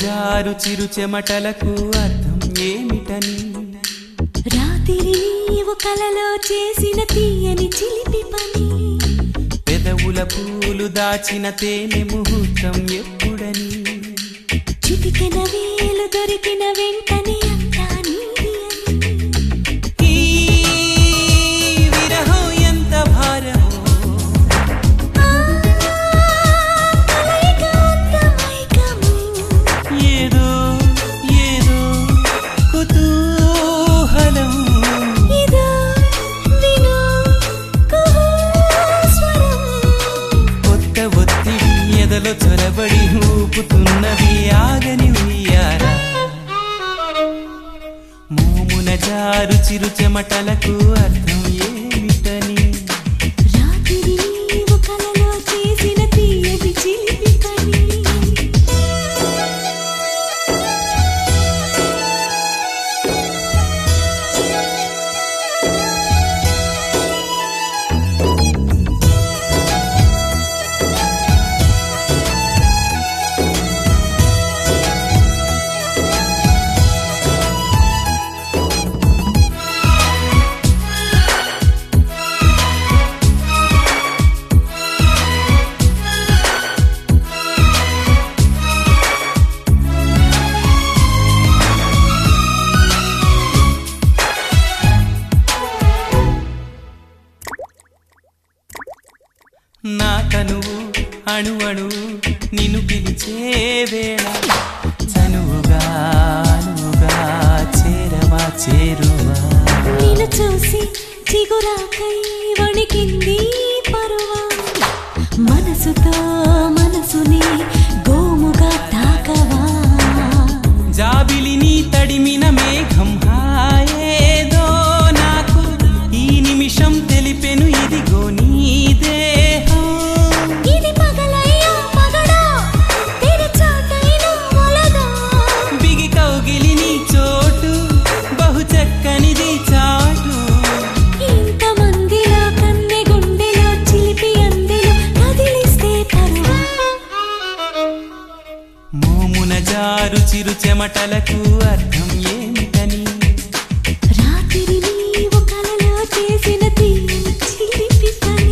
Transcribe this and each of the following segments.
జారు చిరు చెమటలకు అర్థం ఏమిటని రాత్రి నీవు కలలో చేసిన తీయని చిలిపి పని పెదవుల పూలు దాచిన తేనె ముహూర్తం ఎప్పుడని చిటికెన వేలు దొరికిన వెంటనే అంతా నీది అని ఈ విరహం ఎంత భారమో ఆ, కలయిక అంతమైకము. ఏదో ఏదో కుతూహలం ఇదో విను కుహూస్వరం. కొత్త ఒత్తిడి ఎదలో చొరబడి ఊపుతున్నది ఆగని ఉయ్యారా మోమున జారు చిరు చెమటలకు అర్థం ఏమిటని రాత్రి నీవు కలలో చేసిన తీయని చిలిపి పని నా కనువు అణు అణువు నిన్ను పిలిచే వేళ చనువుగా అనువుగా చేరవా చేరువా నిన్ను చూసి చిగురాకై వణికింది పరువా మనసుతో మనసుని గోముగా తాకవా జాబిలిని తడిమిన మేఘం హాయేదో నాకు ఈ నిమిషం తెలిపెను ఇదిగో నీ దేహం ఇది పగలయ్యా పగడా తెరచాటైనా మొలదా బిగి కౌగిలిని చోటు బహు చక్కనిది చాటు ఇంతమందిలో కన్నె గుండెలో చిలిపి అందెలు కదిలిస్తే పరువా మోమున జారు చిరు చెమటలకు అర్థం ఏమిటని రాత్రి నీవు కలలో చేసిన తీయని చిలిపి పని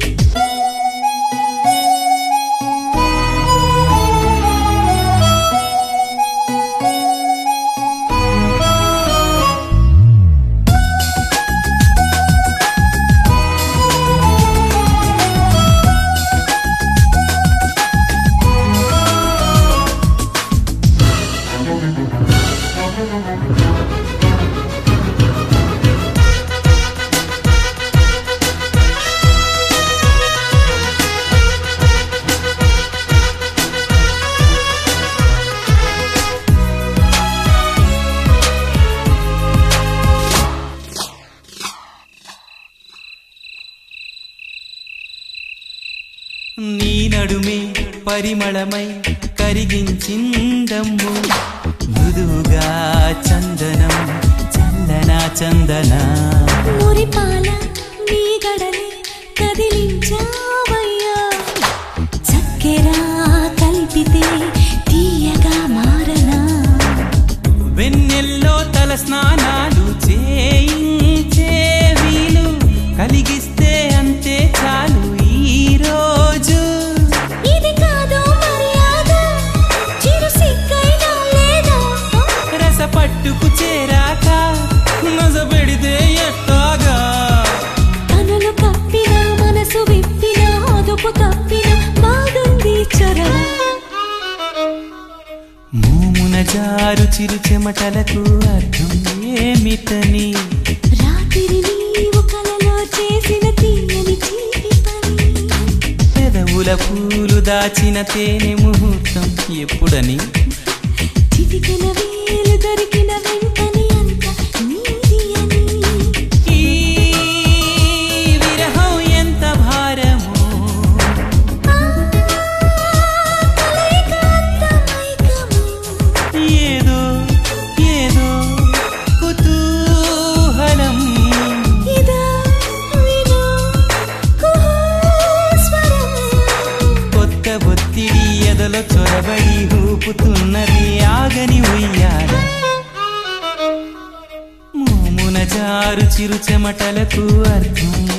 నీ నడుమే పరిమళమై కరిగించిందమ్ము మృదువుగా చందనం చందన చందన మురిపాల నీ గడలే కదిలించావయ్యా చక్కెర కలిపితే తీయగా మారనా వెన్నెల్లో తల స్నానాలు చేయించే వీలు కలిగిస్తే అంతే చాలు ఈ రోజు ఇది కాదు మర్యాద చిరు సిగ్గైనా లేదా రస పట్టుకు చేరాక నజ పెడితే ఎట్టాగా కనులు కప్పిన మనసు విప్పిన అదుపు తప్పిన బాగుంది చొరవ మూమున జారు చిరు చెమటలకు అర్థం ఏమిటని రాత్రి నీవు కలలో చేసిన తీయని చిలిపి పని పెదవుల పూలు దాచిన తేనె ముహూర్తం ఎప్పుడని చిటికెన వేలు దొరికిన వెంటనే అంత నీది అని ఈ విరహం ఎంత భారమో ఆ, కలయిక అంతమైకము. ఏదో ఏదో కుతూహలం ఇదో విను కుహూస్వరం. కొత్త ఒత్తిడి ఎదలో చొరబడి ఊపుతున్నది పదహారు చిరు చెమటలకు అర్థం